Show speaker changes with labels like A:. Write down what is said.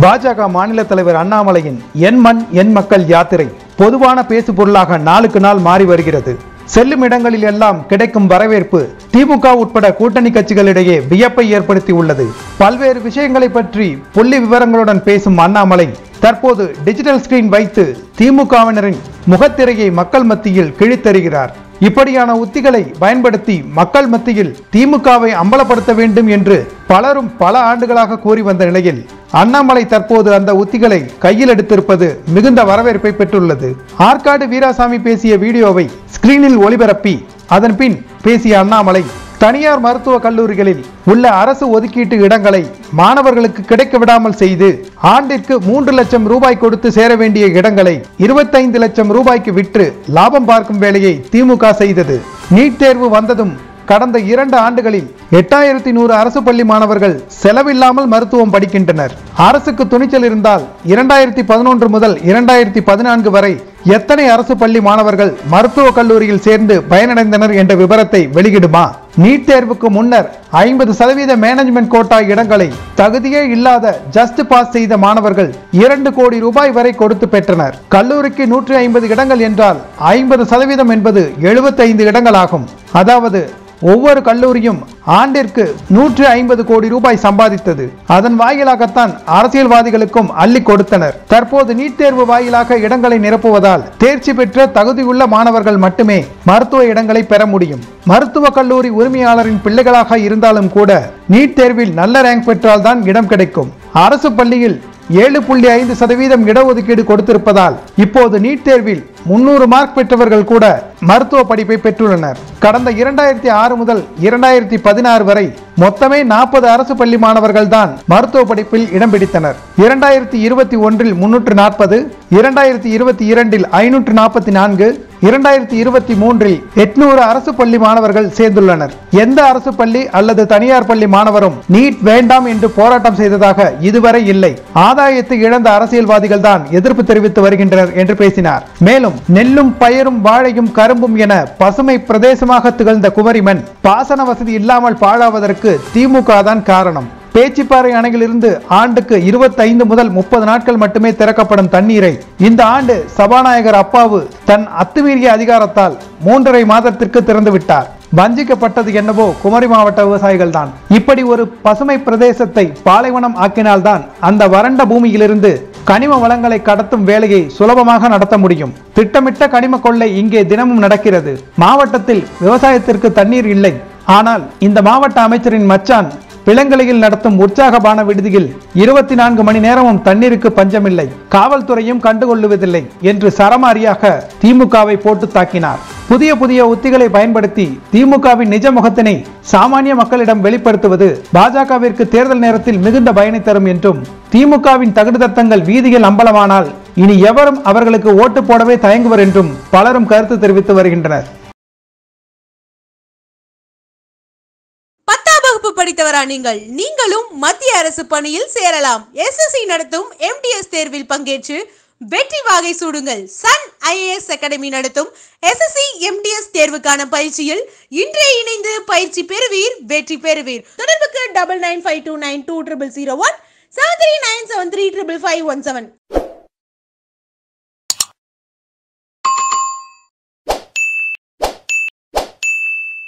A: பாஜக மாநில தலைவர் அண்ணாமலையின் என் மண் என் மக்கள் யாத்திரை பொதுவான பேசு பொருளாக நாளுக்கு நாள் மாறி வருகிறது செல்லும் இடங்களில் எல்லாம் கிடைக்கும் வரவேற்பு திமுக உட்பட கூட்டணி கட்சிகளிடையே வியப்பை ஏற்படுத்தி உள்ளது பல்வேறு விஷயங்களை பற்றி புள்ளி விவரங்களுடன் பேசும் அண்ணாமலை தற்போது டிஜிட்டல் ஸ்கிரீன் வைத்து திமுகவினரின் முகத்திரையை மக்கள் மத்தியில் கிழித்தருகிறார் இப்படியான உத்திகளை பயன்படுத்தி மக்கள் மத்தியில் திமுகவை அம்பலப்படுத்த வேண்டும் என்று பலரும் பல ஆண்டுகளாக கூறி வந்த நிலையில் அண்ணாமலை தற்போது அந்த உத்திகளை கையில் எடுத்திருப்பது மிகுந்த வரவேற்பை பெற்றுள்ளது ஆற்காடு வீராசாமி பேசிய வீடியோவை ஸ்கிரீனில் ஒளிபரப்பி அதன் பின் பேசிய அண்ணாமலை தனியார் மருத்துவ கல்லூரிகளில் உள்ள அரசு ஒதுக்கீட்டு இடங்களை மாணவர்களுக்கு கிடைக்க விடாமல் செய்து ஆண்டிற்கு மூன்று லட்சம் ரூபாய் கொடுத்து சேர வேண்டிய இடங்களை இருபத்தைந்து லட்சம் ரூபாய்க்கு விற்று லாபம் பார்க்கும் வேலையை திமுக செய்தது நீட் தேர்வு வந்ததும் கடந்த இரண்டு ஆண்டுகளில் எட்டாயிரத்தி நூறு அரசு பள்ளி மாணவர்கள் செலவில்லாமல் மருத்துவம் படிக்கின்றனர் அரசுக்கு துணிச்சல் இருந்தால் இரண்டாயிரத்தி பதினொன்று முதல் இரண்டாயிரத்தி பதினான்கு வரை எத்தனை அரசு பள்ளி மாணவர்கள் மருத்துவ கல்லூரியில் சேர்ந்து பயனடைந்தனர் என்ற விவரத்தை வெளியிடுமா நீட் தேர்வுக்கு முன்னர் ஐம்பது சதவீத மேனேஜ்மெண்ட் கோட்டா இடங்களை தகுதியே இல்லாத ஜஸ்ட் பாஸ் செய்த மாணவர்கள் இரண்டு கோடி ரூபாய் வரை கொடுத்து பெற்றனர் கல்லூரிக்கு நூற்றி ஐம்பது இடங்கள் என்றால் ஐம்பது சதவீதம் என்பது எழுபத்தைந்து இடங்கள் ஆகும் அதாவது ஒவ்வொரு கல்லூரியும் ஆண்டிற்கு நூற்று ஐம்பது கோடி ரூபாய் சம்பாதித்தது அதன் வாயிலாகத்தான் அரசியல்வாதிகளுக்கும் அள்ளி கொடுத்தனர் தற்போது நீட் தேர்வு வாயிலாக இடங்களை நிரப்புவதால் தேர்ச்சி பெற்ற தகுதியுள்ள மாணவர்கள் மட்டுமே மருத்துவ இடங்களை பெற முடியும் மருத்துவ கல்லூரி உரிமையாளரின் பிள்ளைகளாக இருந்தாலும் கூட நீட் தேர்வில் நல்ல ரேங்க் பெற்றால்தான் இடம் கிடைக்கும் அரசு பள்ளியில் ஏழு புள்ளி ஐந்து சதவீதம் இடஒதுக்கீடு கொடுத்திருப்பதால் இப்போது நீட் தேர்வில் முன்னூறு மார்க் பெற்றவர்கள் கூட மருத்துவ படிப்பை பெற்றுள்ளனர் கடந்த இரண்டாயிரத்தி ஆறு முதல் இரண்டாயிரத்தி பதினாறு வரை மொத்தமே நாற்பது அரசு பள்ளி மாணவர்கள் தான் மருத்துவ படிப்பில் இடம் பிடித்தனர் இரண்டாயிரத்தி இருபத்தி ஒன்றில் முன்னூற்று நாற்பது இரண்டாயிரத்தி இருபத்தி இரண்டில் ஐநூற்று நாற்பத்தி நான்கு இரண்டாயிரத்தி இருபத்தி மூன்றில் எட்நூறு அரசு பள்ளி மாணவர்கள் சேர்ந்துள்ளனர் எந்த அரசு பள்ளி அல்லது தனியார் பள்ளி மாணவரும் நீட் வேண்டாம் என்று போராட்டம் செய்ததாக இதுவரை இல்லை ஆதாயத்தை இழந்த அரசியல்வாதிகள் தான் எதிர்ப்பு தெரிவித்து வருகின்றனர் என்று பேசினார் மேலும் நெல்லும் பயரும் வாழையும் கரும்பும் என பசுமை பிரதேசமாக திகழ்ந்த குமரிமன் பாசன வசதி இல்லாமல் பாழாவதற்கு திமுக தான் காரணம் பேச்சிப்பாறை அணையிலிருந்து ஆண்டுக்கு 25 முதல் முப்பது நாட்கள் மட்டுமே திறக்கப்படும் தண்ணீரை இந்த ஆண்டு சபாநாயகர் அப்பாவு தன் அத்துமீறிய அதிகாரத்தால் மூன்றரை மாதத்திற்கு திறந்து விட்டார் வஞ்சிக்கப்பட்டது என்னவோ குமரி மாவட்ட விவசாயிகள் தான் இப்படி ஒரு பசுமை பிரதேசத்தை பாலைவனம் ஆக்கினால்தான் அந்த வறண்ட பூமியிலிருந்து கனிம வளங்களை கடத்தும் வேலையை சுலபமாக நடத்த முடியும் திட்டமிட்ட கனிம கொள்ளை இங்கே தினமும் நடக்கிறது மாவட்டத்தில் விவசாயத்திற்கு தண்ணீர் இல்லை ஆனால் இந்த மாவட்ட அமைச்சரின் மச்சான் பிளங்கலையில் நடத்தும் உற்சாகபான விடுதியில் இருபத்தி நான்கு மணி நேரமும் தண்ணீருக்கு பஞ்சமில்லை காவல்துறையும் கண்டுகொள்ளுவதில்லை என்று சரமாரியாக திமுகவை போட்டு தாக்கினார் புதிய புதிய உத்திகளை பயன்படுத்தி திமுகவின் நிஜ முகத்தினை சாமானிய மக்களிடம் வெளிப்படுத்துவது பாஜகவிற்கு தேர்தல் நேரத்தில் மிகுந்த பயனை தரும் என்றும் திமுகவின் தகுடுதத்தங்கள் வீதியில் அம்பலமானால் இனி எவரும் அவர்களுக்கு ஓட்டு போடவே தயங்குவர் என்றும் பலரும் கருத்து தெரிவித்து வருகின்றனர்
B: பத்தாம் வகுப்பு படித்தவரா நீங்கள் நீங்களும் மத்திய அரசு பணியில் சேரலாம் எஸ்எஸ்சி நடத்தும் எம்டிஎஸ் தேர்வில் பங்கேற்று வெற்றி வாகை சூடுங்கள் சன் ஐஏஎஸ் அகாடமி நடத்தும் எஸ்எஸ்சி எம்டிஎஸ் தேர்வுக்கான பயிற்சியில் இன்றே இணைந்து பயிற்சி பெறுவீர் வெற்றி பெறுவீர் தொடர்புக்கு double nine five two nine two triple zero one seven three nine seven three triple five one seven